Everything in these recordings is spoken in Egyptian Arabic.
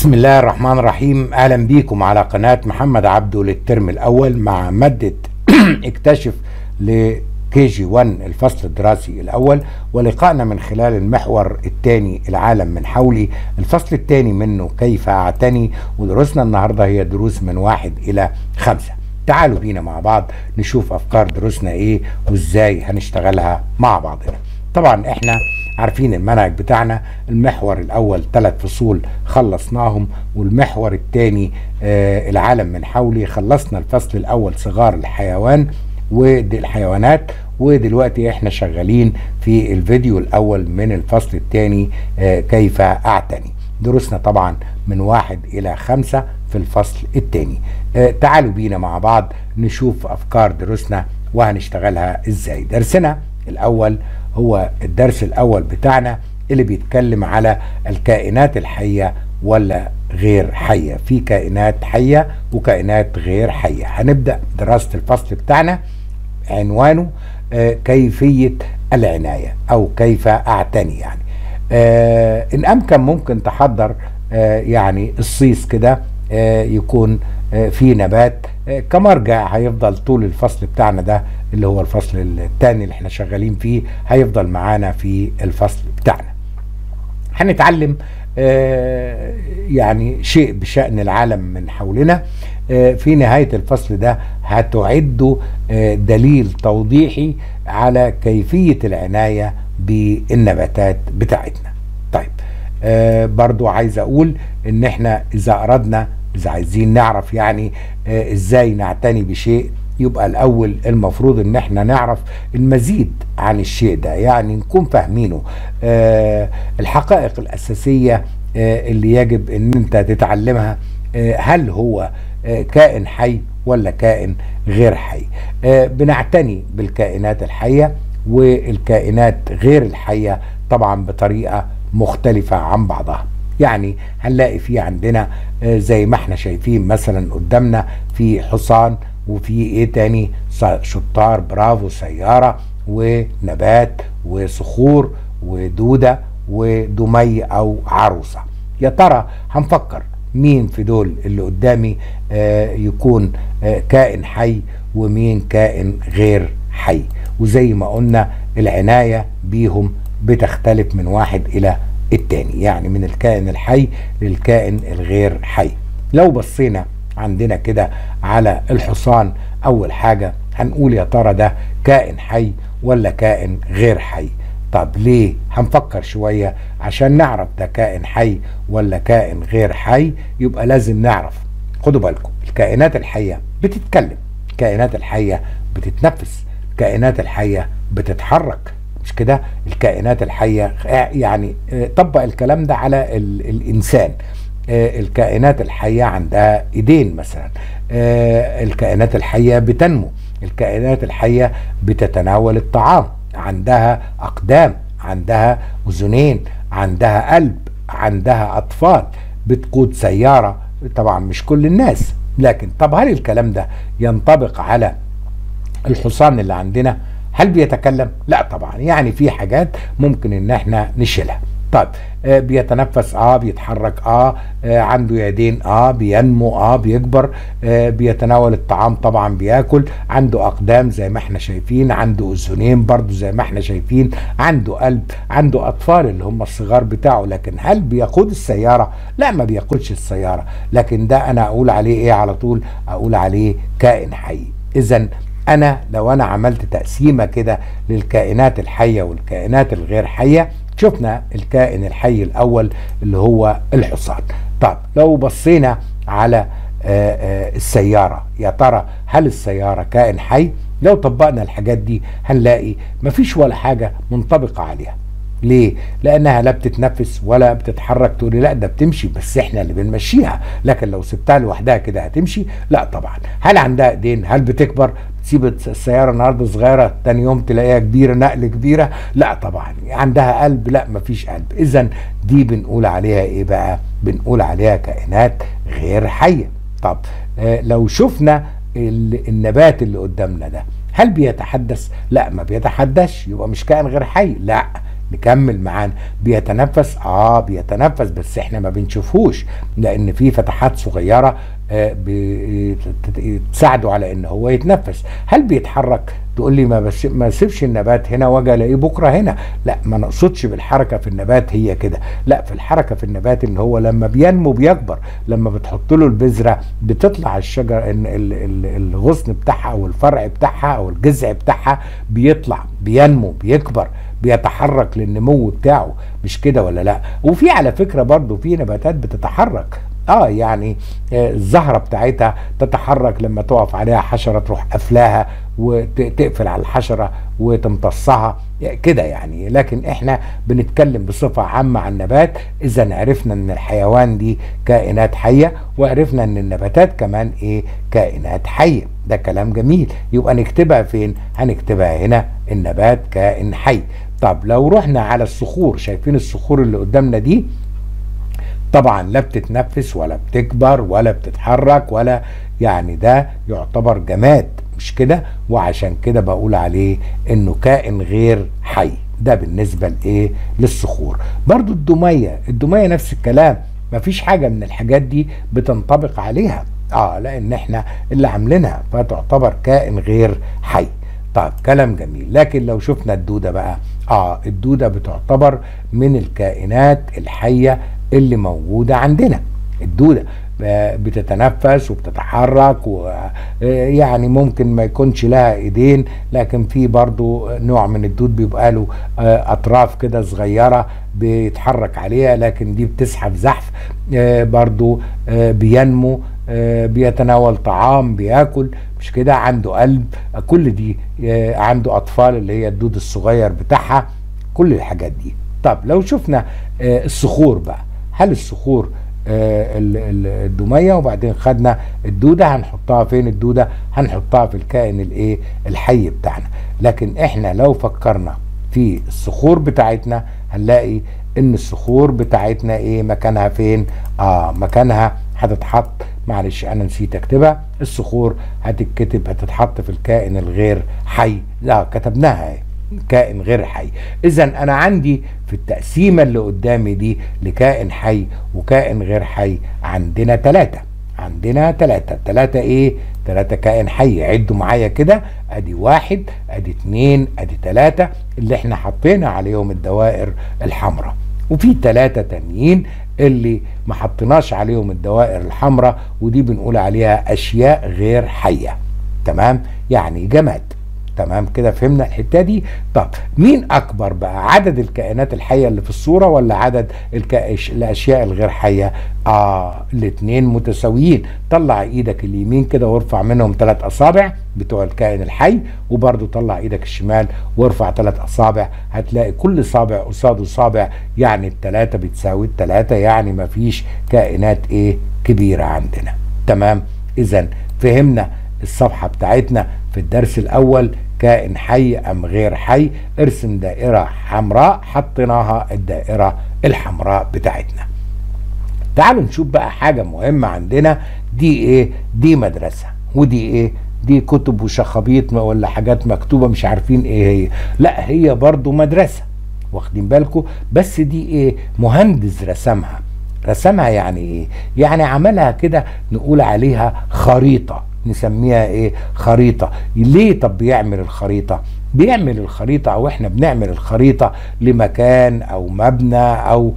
بسم الله الرحمن الرحيم اهلا بيكم على قناة محمد عبده للترم الاول مع مادة اكتشف لكي جي 1 الفصل الدراسي الاول ولقائنا من خلال المحور الثاني العالم من حولي الفصل الثاني منه كيف اعتني ودروسنا النهاردة هي دروس من واحد الى خمسة تعالوا بينا مع بعض نشوف افكار دروسنا ايه وازاي هنشتغلها مع بعضنا طبعا احنا عارفين المنهج بتاعنا المحور الاول ثلاث فصول خلصناهم والمحور الثاني آه العالم من حولي خلصنا الفصل الاول صغار الحيوان ودي الحيوانات ودلوقتي احنا شغالين في الفيديو الاول من الفصل الثاني آه كيف اعتني دروسنا طبعا من واحد الى خمسة في الفصل الثاني آه تعالوا بينا مع بعض نشوف افكار دروسنا وهنشتغلها ازاي درسنا الاول هو الدرس الاول بتاعنا اللي بيتكلم على الكائنات الحيه ولا غير حيه في كائنات حيه وكائنات غير حيه هنبدا دراسه الفصل بتاعنا عنوانه آه كيفيه العنايه او كيف اعتني يعني آه ان امكن ممكن تحضر آه يعني الصيص كده آه يكون آه في نبات آه كمرجع هيفضل طول الفصل بتاعنا ده اللي هو الفصل الثاني اللي احنا شغالين فيه هيفضل معانا في الفصل بتاعنا هنتعلم يعني شيء بشأن العالم من حولنا في نهاية الفصل ده هتعدوا دليل توضيحي على كيفية العناية بالنباتات بتاعتنا طيب برضو عايز اقول ان احنا اذا اردنا اذا عايزين نعرف يعني ازاي نعتني بشيء يبقى الاول المفروض ان احنا نعرف المزيد عن الشيء ده يعني نكون فاهمينه آه الحقائق الاساسيه آه اللي يجب ان انت تتعلمها آه هل هو آه كائن حي ولا كائن غير حي آه بنعتني بالكائنات الحيه والكائنات غير الحيه طبعا بطريقه مختلفه عن بعضها يعني هنلاقي في عندنا آه زي ما احنا شايفين مثلا قدامنا في حصان وفي ايه تاني شطار برافو سيارة ونبات وصخور ودودة ودمي او عروسة يا ترى هنفكر مين في دول اللي قدامي آه يكون آه كائن حي ومين كائن غير حي وزي ما قلنا العناية بيهم بتختلف من واحد الى التاني يعني من الكائن الحي للكائن الغير حي لو بصينا عندنا كده على الحصان اول حاجة هنقول يا ترى ده كائن حي ولا كائن غير حي طب ليه هنفكر شوية عشان نعرف ده كائن حي ولا كائن غير حي يبقى لازم نعرف خدوا بالكم الكائنات الحية بتتكلم الكائنات الحية بتتنفس الكائنات الحية بتتحرك مش كده الكائنات الحية يعني طبق الكلام ده على الإنسان الكائنات الحية عندها ايدين مثلا الكائنات الحية بتنمو الكائنات الحية بتتناول الطعام عندها أقدام عندها أذنين عندها قلب عندها أطفال بتقود سيارة طبعا مش كل الناس لكن طب هل الكلام ده ينطبق على الحصان اللي عندنا هل بيتكلم لا طبعا يعني في حاجات ممكن ان احنا نشيلها طيب آه بيتنفس اه بيتحرك اه, آه عنده يدين اه بينمو اه بيكبر آه بيتناول الطعام طبعا بياكل عنده اقدام زي ما احنا شايفين عنده اذنين برضو زي ما احنا شايفين عنده قلب عنده اطفال اللي هم الصغار بتاعه لكن هل بيقود السياره لا ما بيقودش السياره لكن ده انا اقول عليه ايه على طول اقول عليه كائن حي اذا انا لو انا عملت تقسيمه كده للكائنات الحيه والكائنات الغير حيه شفنا الكائن الحي الاول اللي هو الحصان طب لو بصينا على آآ آآ السياره يا ترى هل السياره كائن حي لو طبقنا الحاجات دي هنلاقي مفيش ولا حاجه منطبقه عليها ليه؟ لانها لا بتتنفس ولا بتتحرك تقولي لا ده بتمشي بس احنا اللي بنمشيها لكن لو سبتها لوحدها كده هتمشي لا طبعا هل عندها ايدين هل بتكبر تسيب السياره النهارده صغيره تاني يوم تلاقيها كبيره نقل كبيره لا طبعا عندها قلب لا مفيش قلب اذا دي بنقول عليها ايه بقى بنقول عليها كائنات غير حيه طب آه لو شفنا النبات اللي قدامنا ده هل بيتحدث لا ما بيتحدثش يبقى مش كائن غير حي لا نكمل معانا بيتنفس اه بيتنفس بس احنا ما بنشوفهوش لان في فتحات صغيره آه بتساعده على ان هو يتنفس هل بيتحرك تقول لي ما بس ما سيبش النبات هنا واجي الاقيه بكره هنا لا ما نقصدش بالحركه في النبات هي كده لا في الحركه في النبات ان هو لما بينمو بيكبر لما بتحط له البذره بتطلع الشجر الغصن بتاعها او الفرع بتاعها او الجذع بتاعها بيطلع بينمو بيكبر بيتحرك للنمو بتاعه مش كده ولا لا وفي على فكره برضو في نباتات بتتحرك اه يعني الزهرة بتاعتها تتحرك لما تقف عليها حشرة تروح قفلاها وتقفل على الحشرة وتمتصها كده يعني لكن احنا بنتكلم بصفة عامة عن النبات اذا عرفنا ان الحيوان دي كائنات حية وعرفنا ان النباتات كمان ايه كائنات حية ده كلام جميل يبقى نكتبها فين هنكتبها هنا النبات كائن حي طب لو رحنا على الصخور شايفين الصخور اللي قدامنا دي طبعا لا بتتنفس ولا بتكبر ولا بتتحرك ولا يعني ده يعتبر جماد مش كده وعشان كده بقول عليه انه كائن غير حي ده بالنسبة لايه للصخور برضو الدمية الدمية نفس الكلام مفيش حاجة من الحاجات دي بتنطبق عليها اه لان احنا اللي عاملينها فتعتبر كائن غير حي طيب كلام جميل لكن لو شفنا الدودة بقى اه الدودة بتعتبر من الكائنات الحية اللي موجودة عندنا الدودة بتتنفس وبتتحرك ويعني ممكن ما يكونش لها ايدين لكن في برضو نوع من الدود بيبقى له اطراف كده صغيرة بيتحرك عليها لكن دي بتزحف زحف برضو بينمو بيتناول طعام بياكل مش كده عنده قلب كل دي عنده اطفال اللي هي الدود الصغير بتاعها كل الحاجات دي طب لو شفنا الصخور بقى هل الصخور الدميه وبعدين خدنا الدوده هنحطها فين الدوده هنحطها في الكائن الايه الحي بتاعنا لكن احنا لو فكرنا في الصخور بتاعتنا هنلاقي ان الصخور بتاعتنا ايه مكانها فين اه مكانها هتتحط معلش انا نسيت اكتبها الصخور هتتكتب هتتحط في الكائن الغير حي لا كتبناها ايه كائن غير حي اذا انا عندي في التقسيمه اللي قدامي دي لكائن حي وكائن غير حي عندنا ثلاثه عندنا ثلاثة ثلاثة ايه ثلاثة كائن حي عدوا معايا كده ادي واحد ادي اتنين ادي ثلاثة اللي احنا حطينا عليهم الدوائر الحمراء وفي ثلاثة تانيين اللي ما حطيناش عليهم الدوائر الحمراء ودي بنقول عليها اشياء غير حية تمام يعني جماد تمام كده فهمنا الحته دي طب مين اكبر بقى عدد الكائنات الحيه اللي في الصوره ولا عدد الكائش الاشياء الغير حيه اه الاثنين متساويين طلع ايدك اليمين كده وارفع منهم ثلاث اصابع بتوع الكائن الحي وبرده طلع ايدك الشمال وارفع ثلاث اصابع هتلاقي كل صابع قصاده صابع يعني الثلاثه بتساوي الثلاثه يعني ما فيش كائنات ايه كبيره عندنا تمام اذا فهمنا الصفحه بتاعتنا في الدرس الاول كائن حي ام غير حي ارسم دائرة حمراء حطيناها الدائرة الحمراء بتاعتنا تعالوا نشوف بقى حاجة مهمة عندنا دي ايه دي مدرسة ودي ايه دي كتب وشخابيط ولا حاجات مكتوبة مش عارفين ايه هي لا هي برضو مدرسة واخدين بالكم بس دي ايه مهندس رسمها رسمها يعني ايه يعني عملها كده نقول عليها خريطة نسميها ايه خريطة ليه طب بيعمل الخريطة بيعمل الخريطة او احنا بنعمل الخريطة لمكان او مبنى او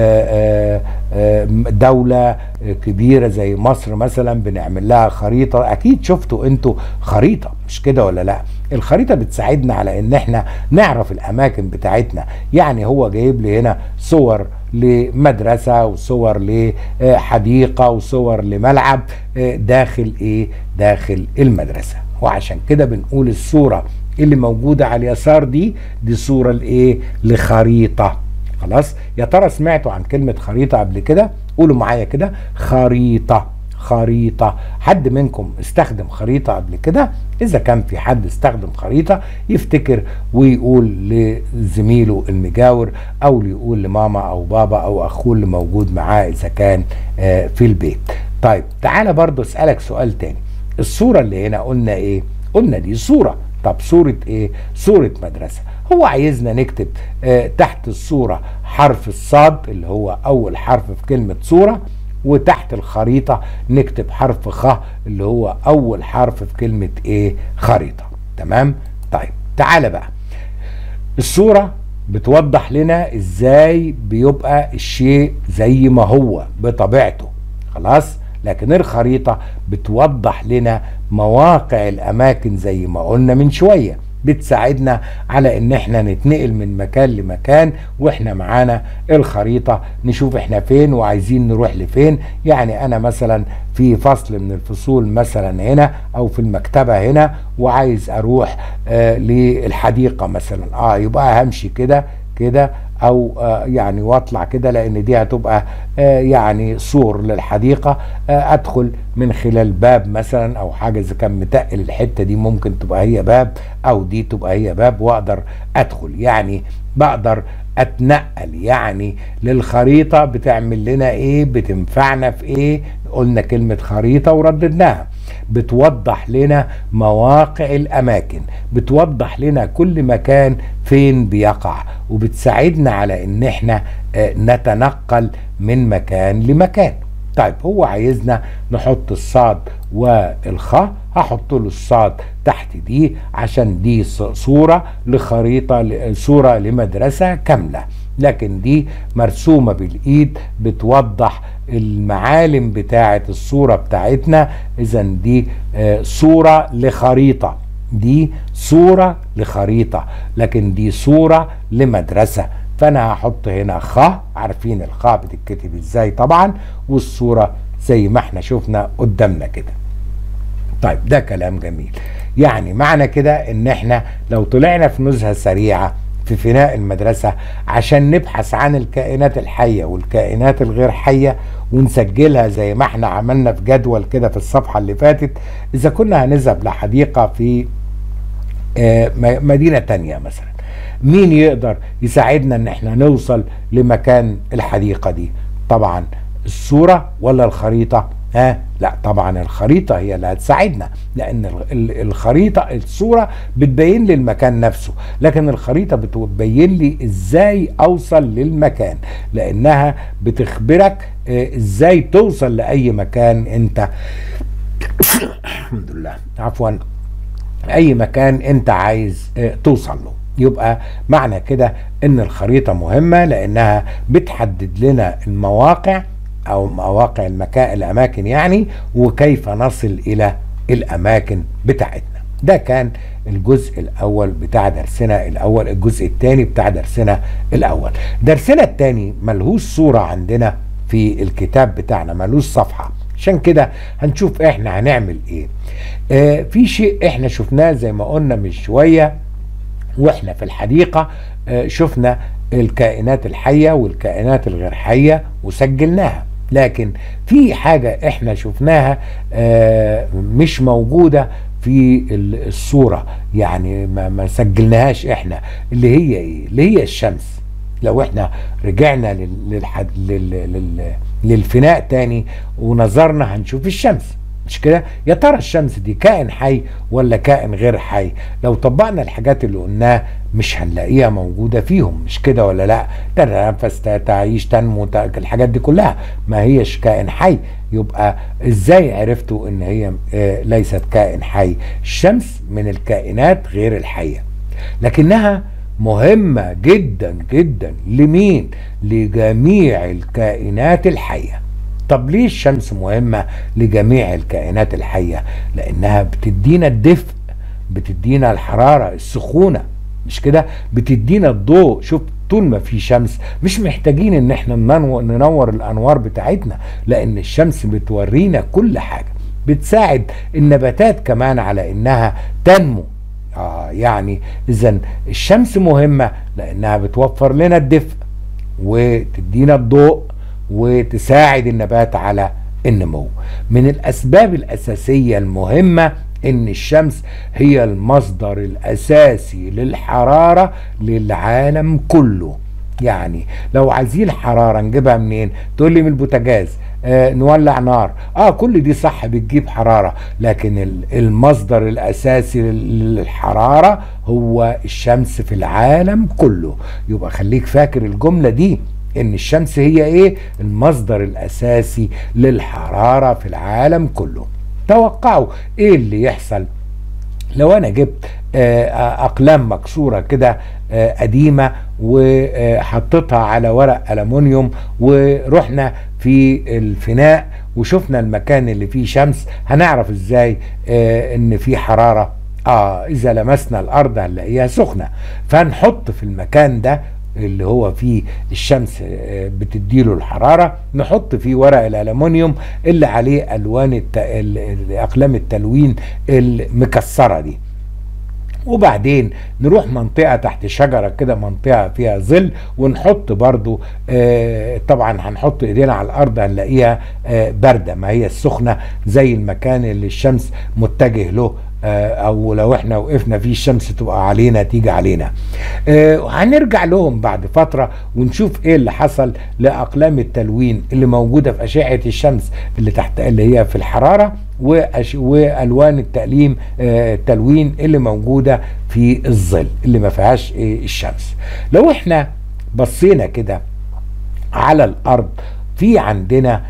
آآ آآ دولة كبيرة زي مصر مثلا بنعمل لها خريطة اكيد شفتوا انتوا خريطة مش كده ولا لا الخريطة بتساعدنا على ان احنا نعرف الاماكن بتاعتنا يعني هو جايب لي هنا صور لمدرسة وصور لحديقة وصور لملعب داخل ايه داخل المدرسة وعشان كده بنقول الصورة اللي موجودة على اليسار دي دي صورة لايه لخريطة خلاص يا ترى سمعتوا عن كلمة خريطة قبل كده قولوا معايا كده خريطة خريطة حد منكم استخدم خريطة قبل كده إذا كان في حد استخدم خريطة يفتكر ويقول لزميله المجاور أو يقول لماما أو بابا أو أخوه اللي موجود معاه إذا كان في البيت طيب تعالى برضو أسألك سؤال تاني الصورة اللي هنا قلنا إيه قلنا دي صورة طب صورة إيه صورة مدرسة هو عايزنا نكتب آه تحت الصورة حرف الصاد اللي هو أول حرف في كلمة صورة وتحت الخريطة نكتب حرف خ اللي هو أول حرف في كلمة إيه خريطة تمام طيب تعالى بقى الصورة بتوضح لنا ازاي بيبقى الشيء زي ما هو بطبيعته خلاص لكن الخريطة بتوضح لنا مواقع الأماكن زي ما قلنا من شوية بتساعدنا على ان احنا نتنقل من مكان لمكان واحنا معانا الخريطة نشوف احنا فين وعايزين نروح لفين يعني انا مثلا في فصل من الفصول مثلا هنا او في المكتبة هنا وعايز اروح آه للحديقة مثلا اه يبقى همشي كده كده او آه يعني واطلع كده لان دي هتبقى آه يعني سور للحديقه آه ادخل من خلال باب مثلا او حاجه اذا كان متقل الحته دي ممكن تبقى هي باب او دي تبقى هي باب واقدر ادخل يعني بقدر اتنقل يعني للخريطه بتعمل لنا ايه بتنفعنا في ايه قلنا كلمه خريطه ورددناها بتوضح لنا مواقع الاماكن بتوضح لنا كل مكان فين بيقع وبتساعدنا على ان احنا نتنقل من مكان لمكان طيب هو عايزنا نحط الصاد والخاء هحط له الصاد تحت دي عشان دي صورة لخريطة صورة لمدرسة كاملة لكن دي مرسومة بالإيد بتوضح المعالم بتاعة الصورة بتاعتنا إذا دي صورة لخريطة دي صورة لخريطة لكن دي صورة لمدرسة فأنا هحط هنا خ عارفين الخاء بتتكتب ازاي طبعا والصورة زي ما احنا شفنا قدامنا كده طيب ده كلام جميل يعني معنى كده ان احنا لو طلعنا في نزهة سريعة في فناء المدرسة عشان نبحث عن الكائنات الحية والكائنات الغير حية ونسجلها زي ما احنا عملنا في جدول كده في الصفحة اللي فاتت إذا كنا هنذهب لحديقة في مدينة تانية مثلا مين يقدر يساعدنا ان احنا نوصل لمكان الحديقة دي طبعا الصورة ولا الخريطة ها لا طبعا الخريطة هي اللي هتساعدنا لأن الخريطة الصورة بتبين لي المكان نفسه لكن الخريطة بتبين لي ازاي أوصل للمكان لأنها بتخبرك ازاي توصل لأي مكان أنت الحمد لله عفوا أي مكان أنت عايز توصل له يبقى معنى كده ان الخريطة مهمة لانها بتحدد لنا المواقع او مواقع المكان الاماكن يعني وكيف نصل الى الاماكن بتاعتنا ده كان الجزء الاول بتاع درسنا الاول الجزء الثاني بتاع درسنا الاول درسنا الثاني ملهوش صورة عندنا في الكتاب بتاعنا ملوش صفحة عشان كده هنشوف احنا هنعمل ايه آه في شيء احنا شفناه زي ما قلنا من شويه واحنا في الحديقة شفنا الكائنات الحية والكائنات الغير حية وسجلناها لكن في حاجة احنا شفناها مش موجودة في الصورة يعني ما, ما سجلناهاش احنا اللي هي ايه اللي هي الشمس لو احنا رجعنا للحد لل لل للفناء تاني ونظرنا هنشوف الشمس مش كده يا ترى الشمس دي كائن حي ولا كائن غير حي لو طبقنا الحاجات اللي قلناها مش هنلاقيها موجودة فيهم مش كده ولا لا تنفس تعيش تنمو الحاجات دي كلها ما هيش كائن حي يبقى ازاي عرفتوا ان هي آه ليست كائن حي الشمس من الكائنات غير الحية لكنها مهمة جدا جدا لمين لجميع الكائنات الحيه طب ليه الشمس مهمة لجميع الكائنات الحية لأنها بتدينا الدفء بتدينا الحرارة السخونة مش كده بتدينا الضوء شوف طول ما في شمس مش محتاجين ان احنا ننور الانوار بتاعتنا لان الشمس بتورينا كل حاجة بتساعد النباتات كمان على انها تنمو آه يعني اذا الشمس مهمة لانها بتوفر لنا الدفء وتدينا الضوء وتساعد النبات على النمو من الاسباب الاساسيه المهمه ان الشمس هي المصدر الاساسي للحراره للعالم كله يعني لو عايزين حراره نجيبها منين تقول لي من البوتاجاز آه نولع نار اه كل دي صح بتجيب حرارة لكن المصدر الاساسي للحرارة هو الشمس في العالم كله يبقى خليك فاكر الجملة دي ان الشمس هي ايه المصدر الاساسي للحرارة في العالم كله توقعوا ايه اللي يحصل لو انا جبت اقلام مكسوره كده قديمه وحطيتها على ورق المونيوم ورحنا في الفناء وشفنا المكان اللي فيه شمس هنعرف ازاي ان في حراره اه اذا لمسنا الارض هنلاقيها سخنه فنحط في المكان ده اللي هو فيه الشمس بتديله الحراره نحط فيه ورق الالومنيوم اللي عليه الوان الت... اقلام التلوين المكسره دي وبعدين نروح منطقة تحت شجرة كده منطقة فيها ظل ونحط برضو آه طبعا هنحط ايدينا على الارض هنلاقيها آه باردة ما هي السخنة زي المكان اللي الشمس متجه له او لو احنا وقفنا فيه الشمس تبقى علينا تيجي علينا آه هنرجع لهم بعد فترة ونشوف ايه اللي حصل لاقلام التلوين اللي موجودة في اشعة الشمس اللي تحت اللي هي في الحرارة والوان التأليم آه التلوين اللي موجودة في الظل اللي ما فيهاش إيه الشمس لو احنا بصينا كده على الارض في عندنا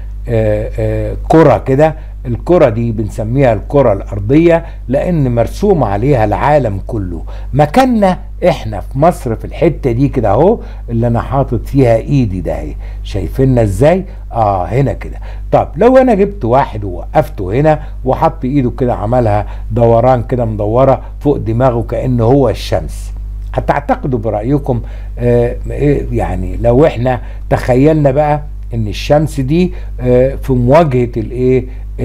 آه كرة كده الكرة دي بنسميها الكرة الأرضية لأن مرسوم عليها العالم كله مكاننا احنا في مصر في الحتة دي كده اهو اللي انا حاطط فيها ايدي ده اهي شايفيننا ازاي اه هنا كده طب لو انا جبت واحد ووقفته هنا وحط ايده كده عملها دوران كده مدورة فوق دماغه كأنه هو الشمس هتعتقدوا برأيكم آه يعني لو احنا تخيلنا بقى ان الشمس دي آه في مواجهة الايه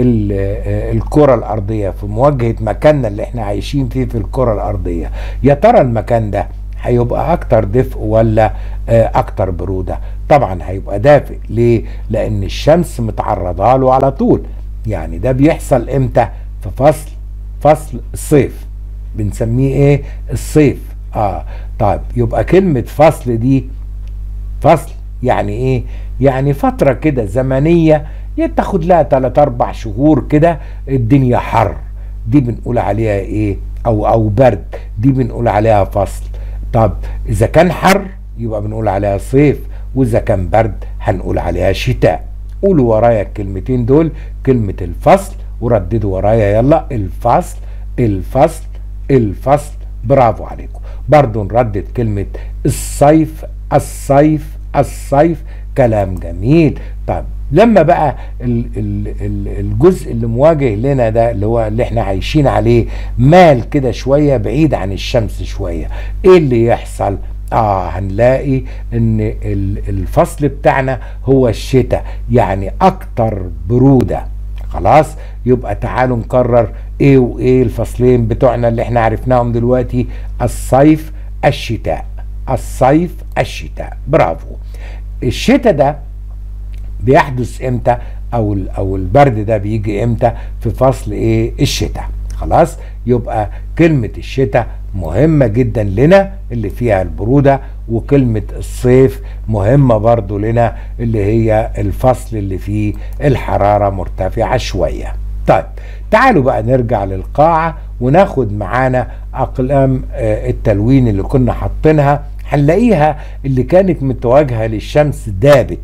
الكرة الأرضية في مواجهة مكاننا اللي احنا عايشين فيه في الكرة الأرضية يا ترى المكان ده هيبقى أكتر دفء ولا أكتر برودة طبعا هيبقى دافئ ليه لأن الشمس متعرضة له على طول يعني ده بيحصل إمتى في فصل فصل الصيف بنسميه ايه الصيف اه طيب يبقى كلمة فصل دي فصل يعني ايه يعني فترة كده زمنية تاخد لها 3 4 شهور كده الدنيا حر دي بنقول عليها ايه او او برد دي بنقول عليها فصل طب اذا كان حر يبقى بنقول عليها صيف واذا كان برد هنقول عليها شتاء قولوا ورايا الكلمتين دول كلمة الفصل ورددوا ورايا يلا الفصل الفصل الفصل برافو عليكم برضو نردد كلمة الصيف الصيف الصيف كلام جميل طب لما بقى ال ال ال الجزء اللي مواجه لنا ده اللي هو اللي احنا عايشين عليه مال كده شوية بعيد عن الشمس شوية ايه اللي يحصل اه هنلاقي ان الفصل بتاعنا هو الشتاء يعني اكتر برودة خلاص يبقى تعالوا نكرر ايه وايه الفصلين بتوعنا اللي احنا عرفناهم دلوقتي الصيف الشتاء الصيف الشتاء برافو الشتاء ده بيحدث امتى او او البرد ده بيجي امتى في فصل ايه الشتاء خلاص يبقى كلمة الشتاء مهمة جدا لنا اللي فيها البرودة وكلمة الصيف مهمة برضو لنا اللي هي الفصل اللي فيه الحرارة مرتفعة شوية طيب تعالوا بقى نرجع للقاعة وناخد معانا أقلام التلوين اللي كنا حاطينها هنلاقيها اللي كانت متواجهة للشمس دابت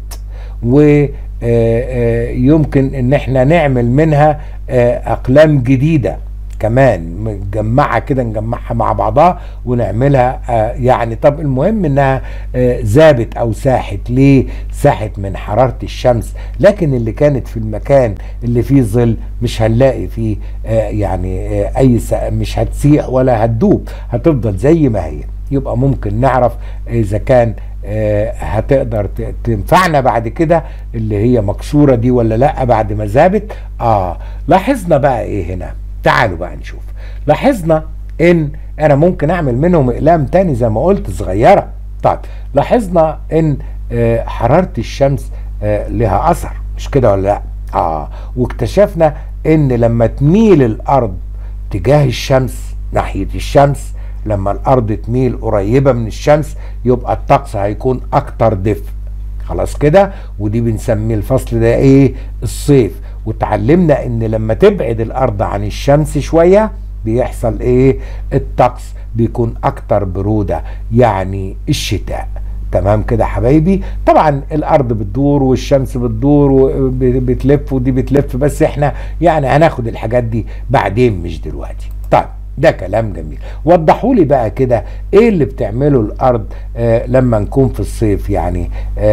ويمكن ان احنا نعمل منها اقلام جديده كمان مجمعه كده نجمعها مع بعضها ونعملها يعني طب المهم انها ذابت او ساحت ليه ساحت من حراره الشمس لكن اللي كانت في المكان اللي فيه ظل مش هنلاقي فيه يعني اي مش هتسيح ولا هتدوب هتفضل زي ما هي يبقى ممكن نعرف اذا كان آه هتقدر تنفعنا بعد كده اللي هي مكسوره دي ولا لا بعد ما ذابت اه لاحظنا بقى ايه هنا تعالوا بقى نشوف لاحظنا ان انا ممكن اعمل منهم اقلام تاني زي ما قلت صغيره طيب لاحظنا ان آه حراره الشمس آه لها اثر مش كده ولا لا اه واكتشفنا ان لما تميل الارض تجاه الشمس ناحيه الشمس لما الارض تميل قريبة من الشمس يبقى الطقس هيكون اكتر دفء خلاص كده ودي بنسميه الفصل ده ايه الصيف وتعلمنا ان لما تبعد الارض عن الشمس شويه بيحصل ايه الطقس بيكون اكتر برودة يعني الشتاء تمام كده حبايبي طبعا الارض بتدور والشمس بتدور وبتلف ودي بتلف بس احنا يعني هناخد الحاجات دي بعدين مش دلوقتي طيب ده كلام جميل وضحوا لي بقى كده ايه اللي بتعمله الارض آه لما نكون في الصيف يعني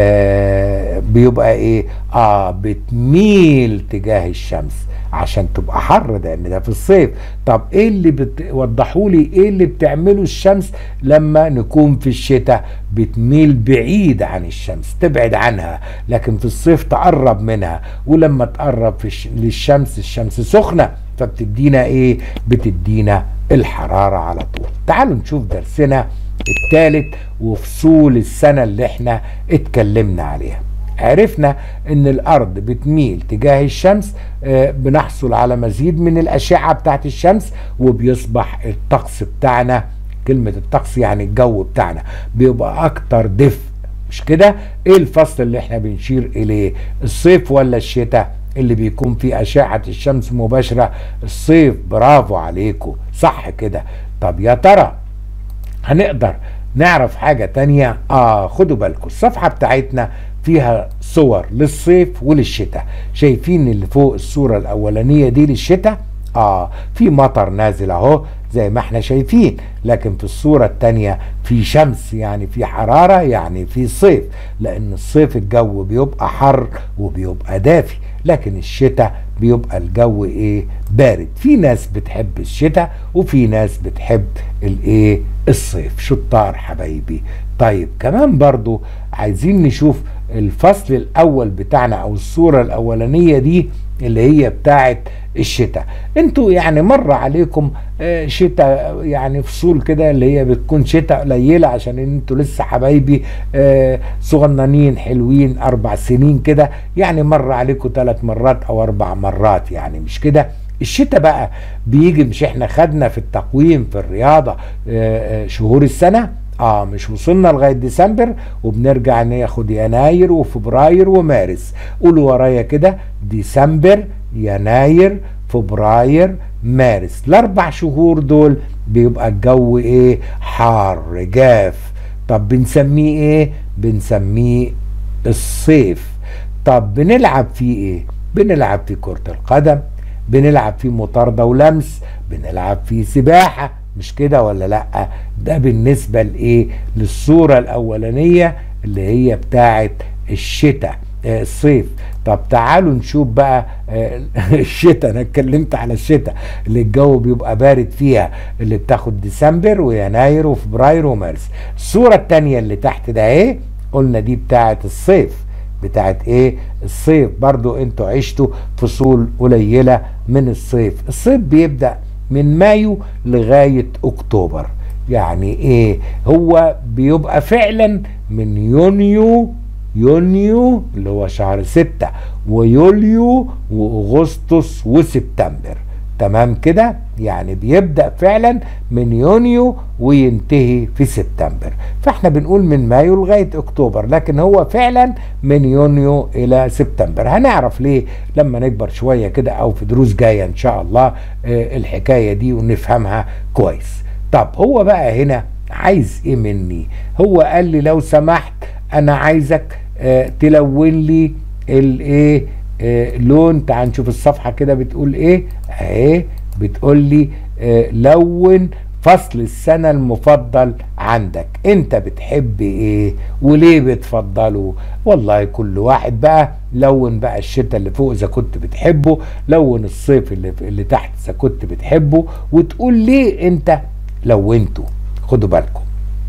آه بيبقى ايه اه بتميل تجاه الشمس عشان تبقى حر لان ده في الصيف طب ايه اللي بتوضحوا لي ايه اللي بتعمله الشمس لما نكون في الشتاء بتميل بعيد عن الشمس تبعد عنها لكن في الصيف تقرب منها ولما تقرب في الش... للشمس الشمس سخنه فبتدينا ايه بتدينا الحرارة على طول تعالوا نشوف درسنا الثالث وفصول السنة اللي احنا اتكلمنا عليها عرفنا ان الارض بتميل تجاه الشمس آه بنحصل على مزيد من الاشعة بتاعت الشمس وبيصبح الطقس بتاعنا كلمة الطقس يعني الجو بتاعنا بيبقى اكتر دفء مش كده ايه الفصل اللي احنا بنشير اليه الصيف ولا الشتاء اللي بيكون فيه أشعة الشمس مباشرة الصيف برافو عليكم صح كده طب يا ترى هنقدر نعرف حاجة تانية آه خدوا بالكم الصفحة بتاعتنا فيها صور للصيف وللشتاء شايفين اللي فوق الصورة الأولانية دي للشتاء آه في مطر نازل أهو زي ما احنا شايفين لكن في الصورة التانية في شمس يعني في حرارة يعني في صيف لأن الصيف الجو بيبقى حر وبيبقى دافي لكن الشتاء بيبقى الجو ايه بارد في ناس بتحب الشتاء وفي ناس بتحب الايه الصيف شطار حبايبي طيب كمان برضو عايزين نشوف الفصل الاول بتاعنا او الصورة الاولانية دي اللي هي بتاعت الشتاء انتوا يعني مر عليكم شتاء يعني فصول كده اللي هي بتكون شتاء قليلة عشان انتوا لسه حبايبي صغننين حلوين اربع سنين كده يعني مر عليكم ثلاث مرات او اربع مرات يعني مش كده الشتاء بقى بيجي مش احنا خدنا في التقويم في الرياضة شهور السنة اه مش وصلنا لغايه ديسمبر وبنرجع ناخد يناير وفبراير ومارس قولوا ورايا كده ديسمبر يناير فبراير مارس الاربع شهور دول بيبقى الجو ايه حار جاف طب بنسميه ايه بنسميه الصيف طب بنلعب فيه ايه بنلعب فيه كرة القدم بنلعب فيه مطاردة ولمس بنلعب فيه سباحة مش كده ولا لا ده بالنسبة لايه للصورة الاولانية اللي هي بتاعت الشتاء الصيف طب تعالوا نشوف بقى الشتاء انا اتكلمت على الشتاء اللي الجو بيبقى بارد فيها اللي بتاخد ديسمبر ويناير وفبراير ومارس الصورة التانية اللي تحت ده ايه قلنا دي بتاعت الصيف بتاعت ايه الصيف برضو انتوا عشتوا فصول قليلة من الصيف الصيف بيبدأ من مايو لغاية اكتوبر يعني ايه هو بيبقى فعلا من يونيو يونيو اللي هو شهر ستة ويوليو واغسطس وسبتمبر تمام كده يعني بيبدأ فعلا من يونيو وينتهي في سبتمبر فاحنا بنقول من مايو لغاية اكتوبر لكن هو فعلا من يونيو الى سبتمبر هنعرف ليه لما نكبر شوية كده او في دروس جاية ان شاء الله اه الحكاية دي ونفهمها كويس طب هو بقى هنا عايز ايه مني هو قال لي لو سمحت انا عايزك اه تلون لي الايه اه لون تعال نشوف الصفحة كده بتقول ايه اهي بتقول لي اه لون فصل السنة المفضل عندك انت بتحب ايه وليه بتفضله والله كل واحد بقى لون بقى الشتاء اللي فوق اذا كنت بتحبه لون الصيف اللي, اللي تحت اذا كنت بتحبه وتقول ليه انت لونته خدوا بالكم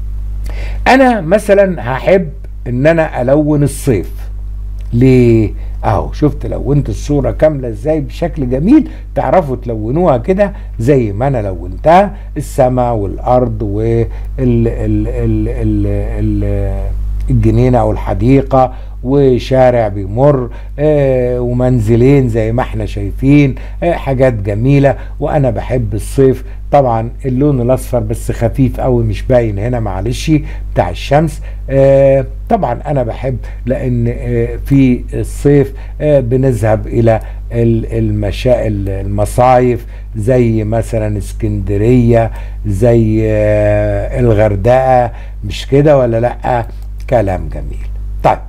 انا مثلا هحب ان انا الون الصيف ليه اهو شفت لونت الصورة كاملة ازاي بشكل جميل تعرفوا تلونوها كده زي ما انا لونتها السماء والارض وال ال ال ال ال الجنينة او الحديقة وشارع بيمر آه ومنزلين زي ما احنا شايفين آه حاجات جميلة وانا بحب الصيف طبعا اللون الاصفر بس خفيف قوي مش باين هنا معلش بتاع الشمس آه طبعا انا بحب لان آه في الصيف آه بنذهب الى المشا المصايف زي مثلا اسكندريه زي آه الغردقه مش كده ولا لا كلام جميل طيب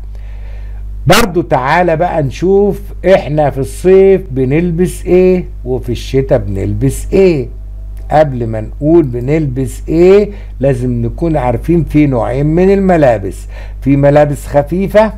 برضو تعالى بقى نشوف احنا في الصيف بنلبس ايه وفي الشتاء بنلبس ايه قبل ما نقول بنلبس ايه لازم نكون عارفين في نوعين من الملابس في ملابس خفيفة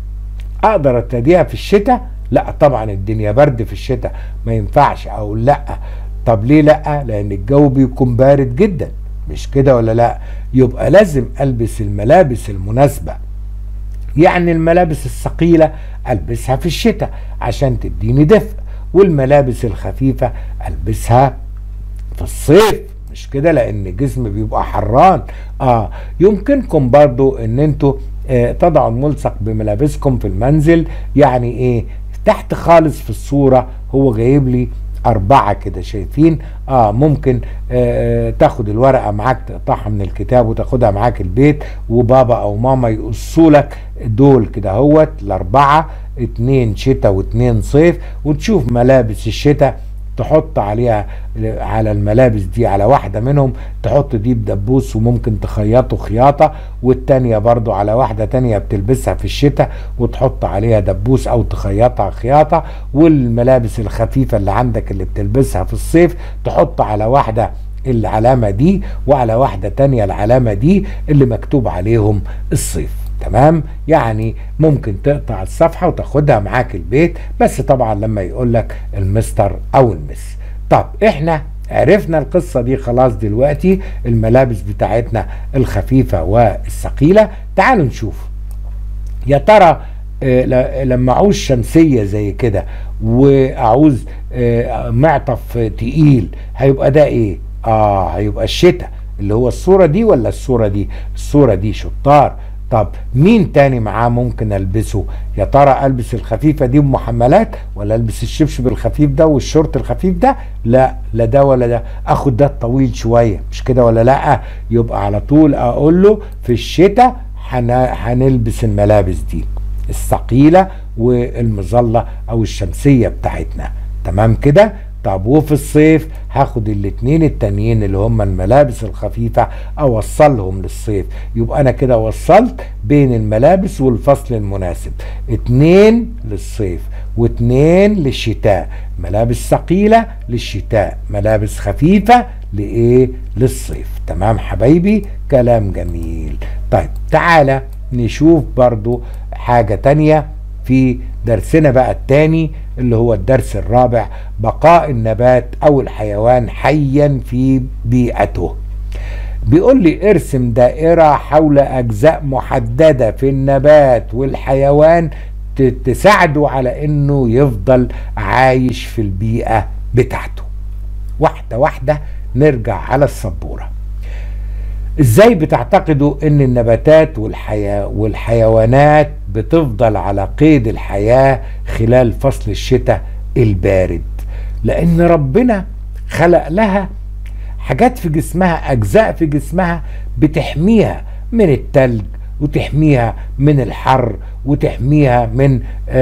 اقدر ابتديها في الشتاء لا طبعا الدنيا برد في الشتاء ما ينفعش اقول لا طب ليه لا لان الجو بيكون بارد جدا مش كده ولا لا يبقى لازم البس الملابس المناسبة يعني الملابس الثقيلة البسها في الشتاء عشان تديني دفء والملابس الخفيفة البسها في الصيف مش كده لان الجسم بيبقى حران اه يمكنكم برضو ان انتوا آه تضعوا الملصق بملابسكم في المنزل يعني ايه تحت خالص في الصورة هو جايب لي أربعة كده شايفين آه ممكن آه تاخد الورقة معاك تقطعها من الكتاب وتاخدها معاك البيت وبابا أو ماما يقصوا لك دول كده هوت الأربعة اتنين شتاء واتنين صيف وتشوف ملابس الشتاء تحط عليها على الملابس دي على واحدة منهم تحط دي بدبوس وممكن تخيطه خياطة والتانية برضو على واحدة تانية بتلبسها في الشتاء وتحط عليها دبوس او تخيطها خياطة والملابس الخفيفة اللي عندك اللي بتلبسها في الصيف تحط على واحدة العلامة دي وعلى واحدة تانية العلامة دي اللي مكتوب عليهم الصيف تمام يعني ممكن تقطع الصفحة وتاخدها معاك البيت بس طبعا لما يقول لك المستر او المس طب احنا عرفنا القصة دي خلاص دلوقتي الملابس بتاعتنا الخفيفة والثقيلة تعالوا نشوف يا ترى آه لما اعوز شمسية زي كده واعوز آه معطف تقيل هيبقى ده ايه اه هيبقى الشتاء اللي هو الصورة دي ولا الصورة دي الصورة دي شطار طب مين تاني معاه ممكن البسه يا ترى البس الخفيفة دي بمحملات ولا البس الشبشب الخفيف ده والشورت الخفيف ده لا لا ده ولا ده اخد ده الطويل شوية مش كده ولا لا يبقى على طول اقول له في الشتاء هنلبس الملابس دي الثقيلة والمظلة او الشمسية بتاعتنا تمام كده طب وفي الصيف هاخد الاتنين التانيين اللي هم الملابس الخفيفة اوصلهم للصيف يبقى انا كده وصلت بين الملابس والفصل المناسب اتنين للصيف واتنين للشتاء ملابس ثقيلة للشتاء ملابس خفيفة لايه للصيف تمام حبايبي كلام جميل طيب تعالى نشوف برضو حاجة تانية في درسنا بقى التاني اللي هو الدرس الرابع بقاء النبات او الحيوان حيا في بيئته بيقول لي ارسم دائرة حول اجزاء محددة في النبات والحيوان تساعده على انه يفضل عايش في البيئة بتاعته واحدة واحدة نرجع على السبورة ازاي بتعتقدوا ان النباتات والحياة والحيوانات بتفضل على قيد الحياة خلال فصل الشتاء البارد لان ربنا خلق لها حاجات في جسمها اجزاء في جسمها بتحميها من التلج وتحميها من الحر وتحميها من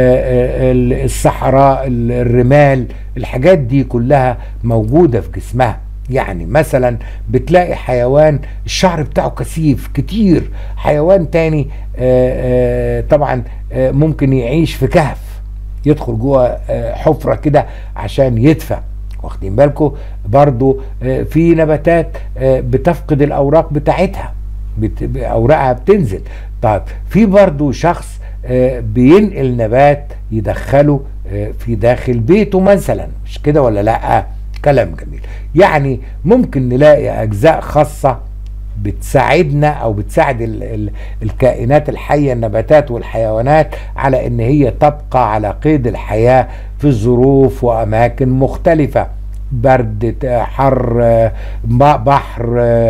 الصحراء الرمال الحاجات دي كلها موجودة في جسمها يعني مثلا بتلاقي حيوان الشعر بتاعه كثيف كتير حيوان تاني آآ آآ طبعا آآ ممكن يعيش في كهف يدخل جوه حفرة كده عشان يدفى واخدين بالكم برضو في نباتات بتفقد الأوراق بتاعتها أوراقها بتنزل طيب في برضو شخص بينقل نبات يدخله في داخل بيته مثلا مش كده ولا لأ كلام جميل يعني ممكن نلاقي اجزاء خاصه بتساعدنا او بتساعد ال ال الكائنات الحيه النباتات والحيوانات على ان هي تبقى على قيد الحياه في ظروف واماكن مختلفه برد حر بحر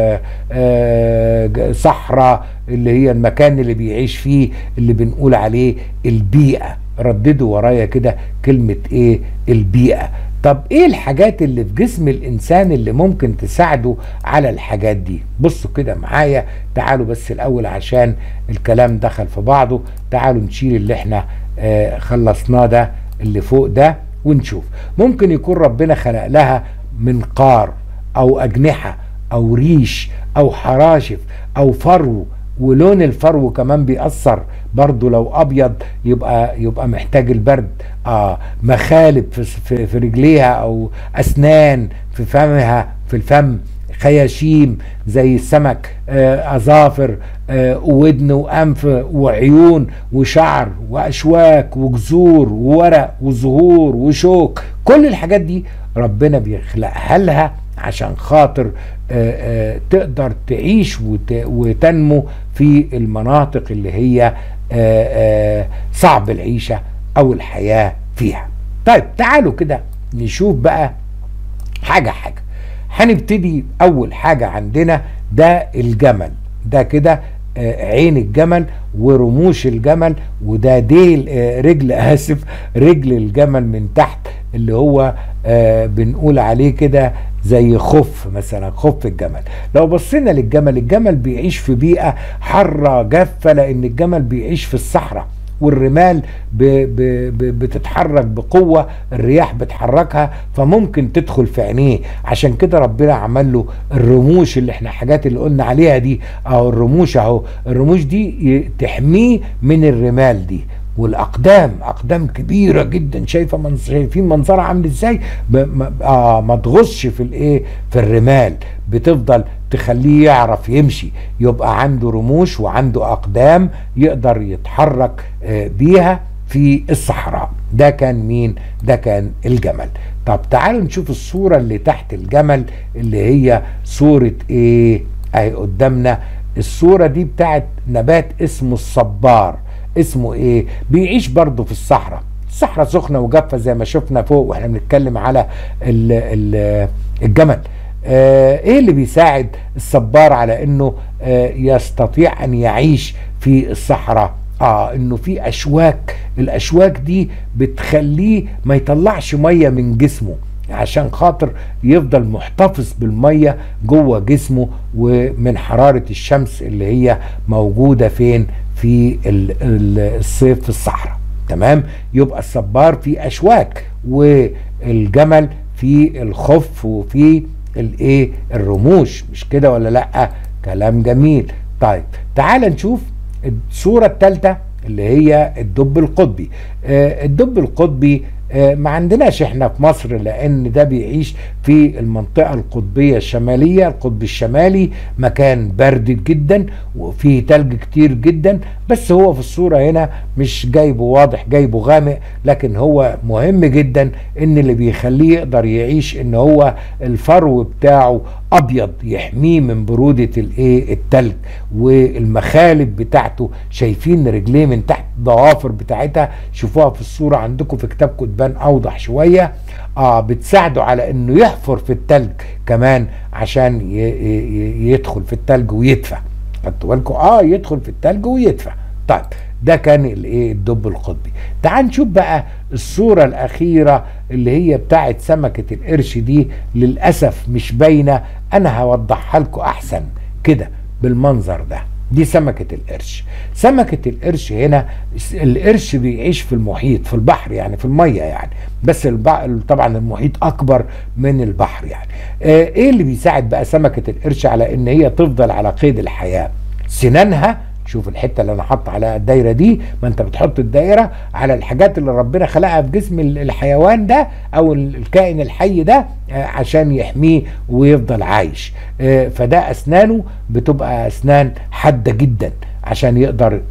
صحراء اللي هي المكان اللي بيعيش فيه اللي بنقول عليه البيئة رددوا ورايا كده كلمة ايه البيئة طب ايه الحاجات اللي في جسم الانسان اللي ممكن تساعده على الحاجات دي بصوا كده معايا تعالوا بس الاول عشان الكلام دخل في بعضه تعالوا نشيل اللي احنا آه خلصناه ده اللي فوق ده ونشوف ممكن يكون ربنا خلق لها منقار او اجنحة او ريش او حراشف او فرو ولون الفرو كمان بيأثر برضو لو ابيض يبقى يبقى محتاج البرد اه مخالب في, في, في رجليها او اسنان في فمها في الفم خياشيم زي السمك آه اظافر آه ودن وانف وعيون وشعر واشواك وجذور وورق وزهور وشوك كل الحاجات دي ربنا بيخلقها لها عشان خاطر آآ آآ تقدر تعيش وتنمو في المناطق اللي هي آآ صعب العيشة أو الحياة فيها طيب تعالوا كده نشوف بقى حاجة حاجة هنبتدي أول حاجة عندنا ده الجمل ده كده عين الجمل ورموش الجمل وده ديل رجل اسف رجل الجمل من تحت اللي هو بنقول عليه كده زي خف مثلا خف الجمل لو بصينا للجمل الجمل بيعيش في بيئة حارة جافة لأن الجمل بيعيش في الصحراء والرمال ب ب ب بتتحرك بقوة الرياح بتحركها فممكن تدخل في عينيه عشان كده ربنا عمل له الرموش اللي احنا حاجات اللي قلنا عليها دي اهو الرموش اهو الرموش دي تحميه من الرمال دي والاقدام اقدام كبيره جدا شايفه منظر شايفين منظرها عامل ازاي ما, آه ما تغصش في الايه في الرمال بتفضل تخليه يعرف يمشي يبقى عنده رموش وعنده اقدام يقدر يتحرك آه بيها في الصحراء ده كان مين ده كان الجمل طب تعالوا نشوف الصوره اللي تحت الجمل اللي هي صوره ايه اهي قدامنا الصوره دي بتاعت نبات اسمه الصبار اسمه ايه بيعيش برضه في الصحراء الصحراء سخنه وجافه زي ما شفنا فوق واحنا بنتكلم على ال ال الجمل آه ايه اللي بيساعد الصبار على انه آه يستطيع ان يعيش في الصحراء اه انه في اشواك الاشواك دي بتخليه ما يطلعش ميه من جسمه عشان خاطر يفضل محتفظ بالميه جوه جسمه ومن حراره الشمس اللي هي موجوده فين في الصيف في الصحراء تمام يبقى الصبار في اشواك والجمل في الخف وفي الايه الرموش مش كده ولا لا كلام جميل طيب تعال نشوف الصوره الثالثه اللي هي الدب القطبي آه الدب القطبي آه ما عندناش احنا في مصر لان ده بيعيش في المنطقة القطبية الشمالية القطب الشمالي مكان برد جدا وفيه تلج كتير جدا بس هو في الصورة هنا مش جايبه واضح جايبه غامق لكن هو مهم جدا ان اللي بيخليه يقدر يعيش ان هو الفرو بتاعه ابيض يحميه من برودة الايه التلج والمخالب بتاعته شايفين رجليه من تحت الضوافر بتاعتها شوفوها في الصورة عندكم في كتابكم تبان اوضح شوية اه بتساعده على انه يحفر في التلج كمان عشان يدخل في التلج ويدفى خدتوا بالكم اه يدخل في التلج ويدفى طيب ده كان الايه الدب القطبي تعال نشوف بقى الصورة الأخيرة اللي هي بتاعت سمكة القرش دي للأسف مش باينة أنا هوضحها لكم أحسن كده بالمنظر ده دي سمكة القرش سمكة القرش هنا القرش بيعيش في المحيط في البحر يعني في المية يعني بس البحر طبعا المحيط أكبر من البحر يعني آه إيه اللي بيساعد بقى سمكة القرش على إن هي تفضل على قيد الحياة سنانها شوف الحته اللي انا حاطط عليها الدايره دي ما انت بتحط الدايره على الحاجات اللي ربنا خلقها في جسم الحيوان ده او الكائن الحي ده عشان يحميه ويفضل عايش فده اسنانه بتبقى اسنان حاده جدا عشان يقدر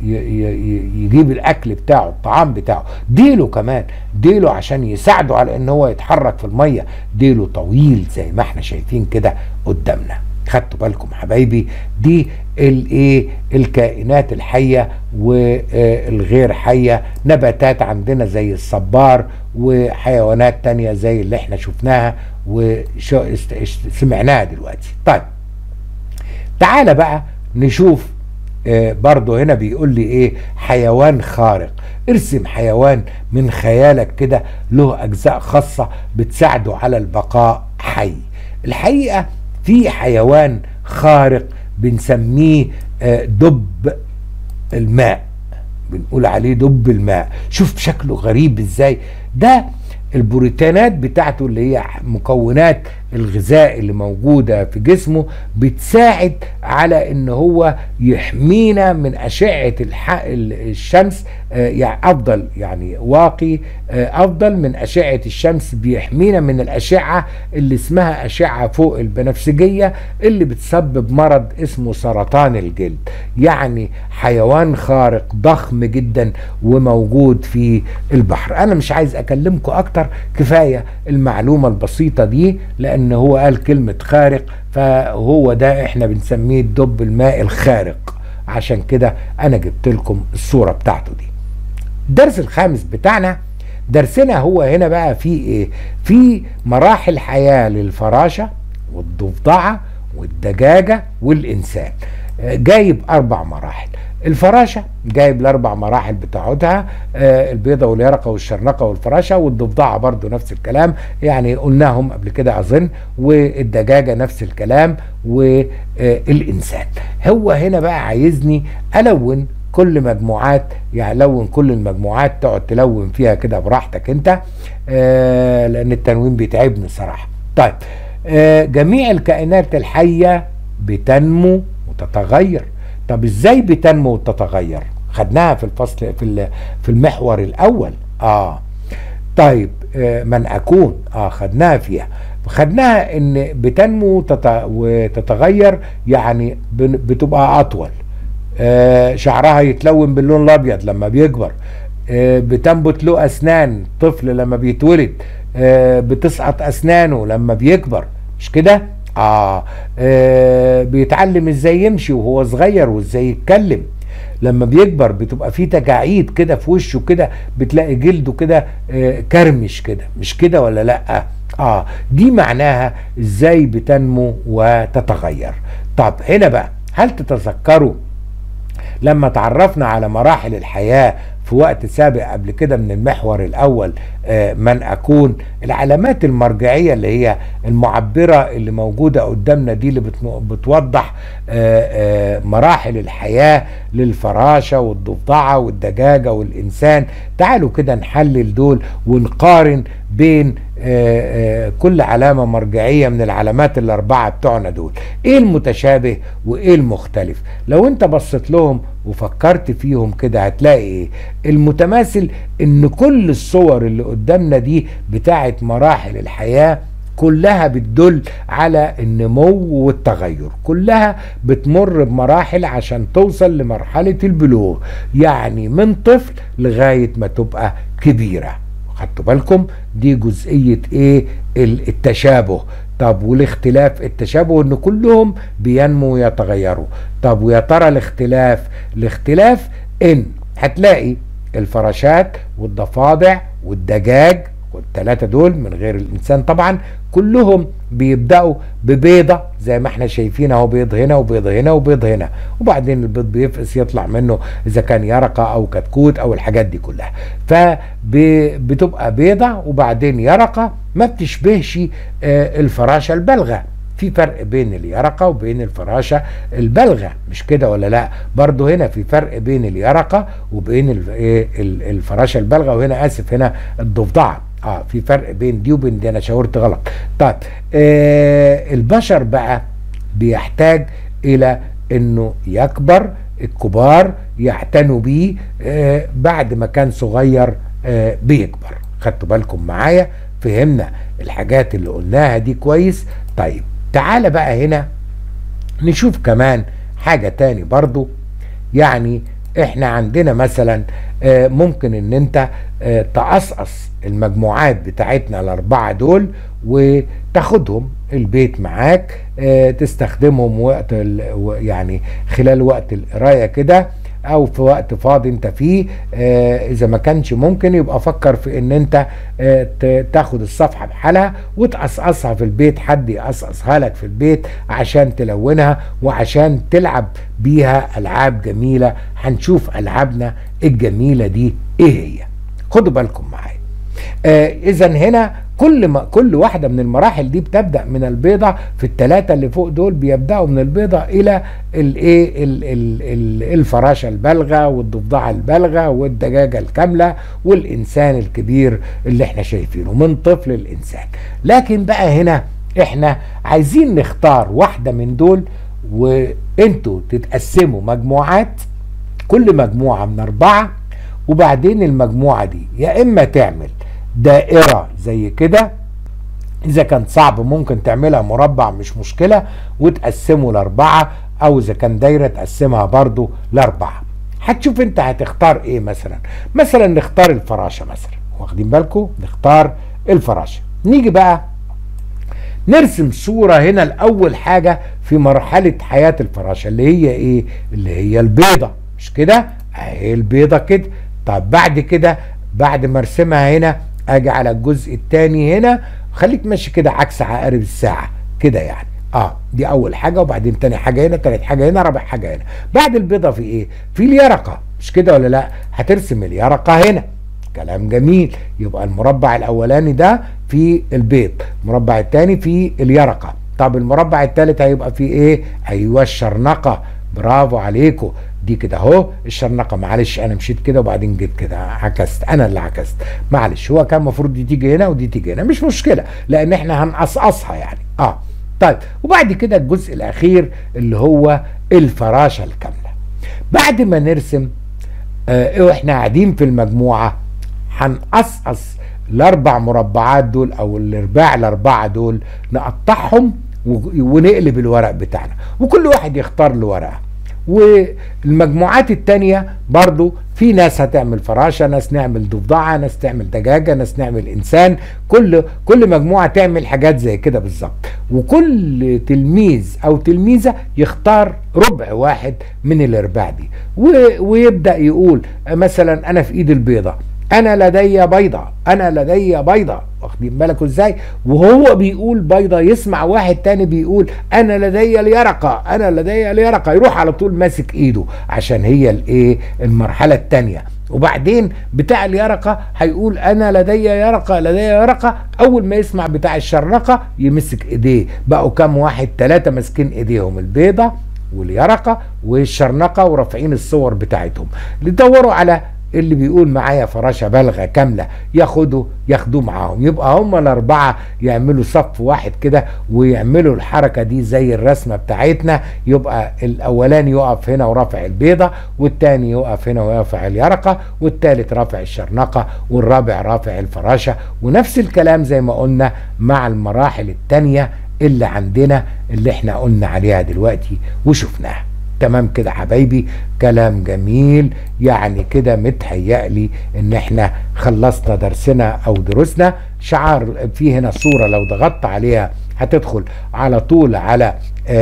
يجيب الاكل بتاعه الطعام بتاعه ديله كمان ديله عشان يساعده على ان هو يتحرك في الميه ديله طويل زي ما احنا شايفين كده قدامنا خدتوا بالكم حبايبي دي الايه الكائنات الحيه والغير حيه نباتات عندنا زي الصبار وحيوانات تانية زي اللي احنا شفناها وسمعناها دلوقتي طيب تعالى بقى نشوف آه برضو هنا بيقول لي ايه حيوان خارق ارسم حيوان من خيالك كده له اجزاء خاصة بتساعده على البقاء حي الحقيقة في حيوان خارق بنسميه آه دب الماء بنقول عليه دب الماء شوف شكله غريب ازاي ده البروتينات بتاعته اللي هي مكونات الغذاء اللي موجودة في جسمه بتساعد على ان هو يحمينا من اشعة الشمس يعني افضل يعني واقي افضل من اشعة الشمس بيحمينا من الاشعة اللي اسمها اشعة فوق البنفسجية اللي بتسبب مرض اسمه سرطان الجلد يعني حيوان خارق ضخم جدا وموجود في البحر انا مش عايز اكلمكم اكتر كفاية المعلومة البسيطة دي لان ان هو قال كلمة خارق فهو ده احنا بنسميه الدب الماء الخارق عشان كده انا جبت لكم الصورة بتاعته دي الدرس الخامس بتاعنا درسنا هو هنا بقى في ايه في مراحل حياة للفراشة والضفدعة والدجاجة والإنسان جايب أربع مراحل الفراشة جايب الأربع مراحل بتاعتها آه البيضة واليرقة والشرنقة والفراشة والضفدعة برضو نفس الكلام يعني قلناهم قبل كده أظن والدجاجة نفس الكلام والإنسان هو هنا بقى عايزني ألون كل مجموعات يعني لون كل المجموعات تقعد تلون فيها كده براحتك انت آه لان التنوين بيتعبني صراحه طيب آه جميع الكائنات الحيه بتنمو وتتغير طب ازاي بتنمو وتتغير خدناها في الفصل في في المحور الاول اه طيب آه من اكون اه خدناها فيها خدناها ان بتنمو وتتغير يعني بتبقى اطول آه شعرها يتلون باللون الابيض لما بيكبر آه بتنبت له اسنان طفل لما بيتولد آه بتسقط اسنانه لما بيكبر مش كده آه, اه بيتعلم ازاي يمشي وهو صغير وازاي يتكلم لما بيكبر بتبقى فيه تجاعيد كده في وشه كده بتلاقي جلده كده آه كرمش كده مش كده ولا لا اه دي معناها ازاي بتنمو وتتغير طب هنا بقى هل تتذكروا لما تعرفنا على مراحل الحياة في وقت سابق قبل كده من المحور الأول آه من أكون العلامات المرجعية اللي هي المعبرة اللي موجودة قدامنا دي اللي بتوضح آه آه مراحل الحياة للفراشة والضفدعة والدجاجة والإنسان تعالوا كده نحلل دول ونقارن بين كل علامة مرجعية من العلامات الأربعة بتوعنا دول إيه المتشابه وإيه المختلف لو أنت بصيت لهم وفكرت فيهم كده هتلاقي إيه المتماثل إن كل الصور اللي قدامنا دي بتاعت مراحل الحياة كلها بتدل على النمو والتغير كلها بتمر بمراحل عشان توصل لمرحلة البلوغ يعني من طفل لغاية ما تبقى كبيرة خدتوا بالكم دي جزئية ايه التشابه طب والاختلاف التشابه ان كلهم بينمو ويتغيروا طب ويا ترى الاختلاف الاختلاف ان هتلاقي الفراشات والضفادع والدجاج والثلاثة دول من غير الإنسان طبعا كلهم بيبدأوا ببيضة زي ما احنا شايفين اهو بيض هنا وبيض هنا وبيض هنا وبعدين البيض بيفقس يطلع منه إذا كان يرقة أو كتكوت أو الحاجات دي كلها فبتبقى بيضة وبعدين يرقة ما بتشبهش آه الفراشة البلغة في فرق بين اليرقة وبين الفراشة البلغة مش كده ولا لا برضو هنا في فرق بين اليرقة وبين الفراشة البلغة وهنا آسف هنا الضفدعة اه في فرق بين دي وبين دي انا شاورت غلط طيب آه البشر بقى بيحتاج الى انه يكبر الكبار يعتنوا بيه آه بعد ما كان صغير آه بيكبر خدتوا بالكم معايا فهمنا الحاجات اللي قلناها دي كويس طيب تعالى بقى هنا نشوف كمان حاجة تاني برضو يعني احنا عندنا مثلا ممكن ان انت آه، تقصقص المجموعات بتاعتنا الأربعة دول وتاخدهم البيت معاك آه، تستخدمهم وقت يعني خلال وقت القراية كده او في وقت فاضي انت فيه آه اذا ما كانش ممكن يبقى فكر في ان انت آه تاخد الصفحه بحالها وتقصقصها في البيت حد يقصقصها لك في البيت عشان تلونها وعشان تلعب بيها العاب جميله هنشوف العابنا الجميله دي ايه هي خدوا بالكم معايا آه اذا هنا كل ما كل واحده من المراحل دي بتبدا من البيضه في الثلاثه اللي فوق دول بيبداوا من البيضه الى الايه الفراشه البالغه والضفدعه البالغه والدجاجه الكامله والانسان الكبير اللي احنا شايفينه من طفل الانسان لكن بقى هنا احنا عايزين نختار واحده من دول وانتوا تتقسموا مجموعات كل مجموعه من اربعه وبعدين المجموعه دي يا اما تعمل دائرة زي كده إذا كان صعب ممكن تعملها مربع مش مشكلة وتقسمه لأربعة أو إذا كان دايرة تقسمها برضو لأربعة هتشوف أنت هتختار إيه مثلا مثلا نختار الفراشة مثلا واخدين بالكم نختار الفراشة نيجي بقى نرسم صورة هنا الأول حاجة في مرحلة حياة الفراشة اللي هي إيه اللي هي البيضة مش كده اهي البيضة كده طب بعد كده بعد ما ارسمها هنا اجي على الجزء الثاني هنا خليك ماشي كده عكس عقارب الساعه كده يعني اه دي اول حاجه وبعدين تاني حاجه هنا تالت حاجه هنا رابع حاجه هنا بعد البيضه في ايه في اليرقه مش كده ولا لا هترسم اليرقه هنا كلام جميل يبقى المربع الاولاني ده في البيض المربع الثاني في اليرقه طب المربع الثالث هيبقى في ايه ايوه الشرنقه برافو عليكم دي كده اهو الشرنقه معلش انا مشيت كده وبعدين جيت كده عكست انا اللي عكست معلش هو كان المفروض دي تيجي هنا ودي تيجي هنا مش مشكله لان احنا هنقصقصها يعني اه طيب وبعد كده الجزء الاخير اللي هو الفراشه الكامله بعد ما نرسم آه واحنا قاعدين في المجموعه هنقصقص الاربع مربعات دول او الارباع الاربعه دول نقطعهم ونقلب الورق بتاعنا وكل واحد يختار له ورقه والمجموعات التانية برضو في ناس هتعمل فراشة ناس نعمل ضفدعة ناس تعمل دجاجة ناس نعمل إنسان كل كل مجموعة تعمل حاجات زي كده بالظبط وكل تلميذ أو تلميذة يختار ربع واحد من الأرباع دي ويبدأ يقول مثلا أنا في إيد البيضة انا لدي بيضة انا لدي بيضة واخدين بالكم ازاي وهو بيقول بيضة يسمع واحد تاني بيقول انا لدي اليرقة انا لدي اليرقة يروح على طول ماسك ايده عشان هي الايه المرحلة التانية وبعدين بتاع اليرقة هيقول انا لدي يرقة لدي يرقة اول ما يسمع بتاع الشرنقة يمسك ايديه بقوا كام واحد ثلاثة ماسكين ايديهم البيضة واليرقة والشرنقة ورافعين الصور بتاعتهم يدوروا على اللي بيقول معايا فراشة بالغة كاملة ياخدوا ياخدوه معاهم يبقى هم الأربعة يعملوا صف واحد كده ويعملوا الحركة دي زي الرسمة بتاعتنا يبقى الأولاني يقف هنا ورافع البيضة والتاني يقف هنا ويرفع اليرقة والتالت رافع الشرنقة والرابع رافع الفراشة ونفس الكلام زي ما قلنا مع المراحل التانية اللي عندنا اللي احنا قلنا عليها دلوقتي وشفناها تمام كده حبايبي كلام جميل يعني كده متهيألي ان احنا خلصنا درسنا او دروسنا شعار في هنا صورة لو ضغطت عليها هتدخل على طول على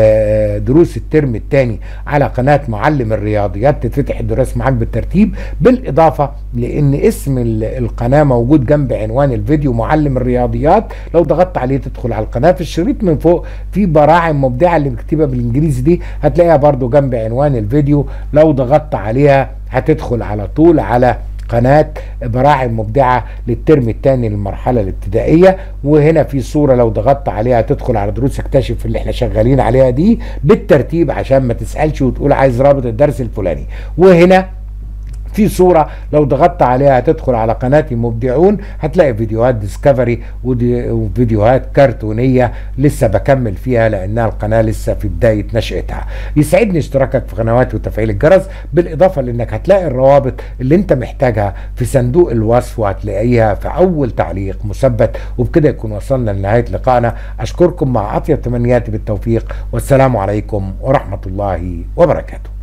آه، دروس الترم الثاني على قناة معلم الرياضيات تتفتح الدروس معاك بالترتيب بالإضافة لأن اسم القناة موجود جنب عنوان الفيديو معلم الرياضيات لو ضغطت عليه تدخل على القناة في الشريط من فوق في براعم مبدعة اللي مكتوبة بالإنجليزي دي هتلاقيها برضو جنب عنوان الفيديو لو ضغطت عليها هتدخل على طول على قناة براعم مبدعة للترم الثاني للمرحلة الابتدائية وهنا في صورة لو ضغطت عليها تدخل على دروس اكتشف اللي احنا شغالين عليها دي بالترتيب عشان ما تسألش وتقول عايز رابط الدرس الفلاني وهنا في صورة لو ضغطت عليها هتدخل على قناتي مبدعون هتلاقي فيديوهات ديسكفري وفيديوهات كرتونية لسه بكمل فيها لأنها القناة لسه في بداية نشأتها يسعدني اشتراكك في قنواتي وتفعيل الجرس بالإضافة لأنك هتلاقي الروابط اللي انت محتاجها في صندوق الوصف وهتلاقيها في أول تعليق مثبت وبكده يكون وصلنا لنهاية لقائنا أشكركم مع أطيب تمنياتي بالتوفيق والسلام عليكم ورحمة الله وبركاته